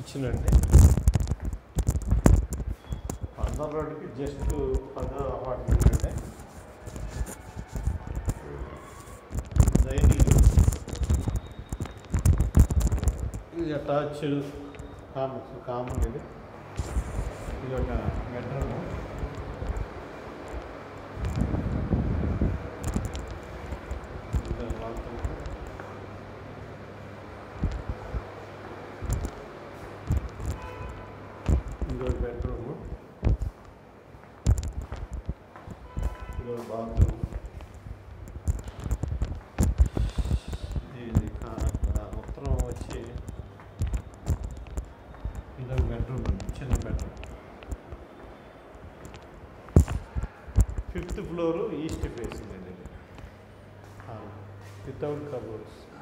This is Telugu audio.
కిచెన్ అండి అందం రోడ్డుకి జస్ట్ పదో అపార్ట్మెంట్ అండి డైనింగ్ ఇది అటాచ్ కామన్ కామన్ ఇది ఇది ఒక బెడ్రూమ్ ఇది బాత్రూమ్ ఇంకో బెడ్రూమ్ ఇంకో బాత్రూమ్ ఇది కా- ఆ ఉత్తరం వచ్చి ఇదొక బెడ్రూమ్ అండి చిన్న bedroom fifth floor east facing అండి ఇది వితౌట్ కబోర్డ్స్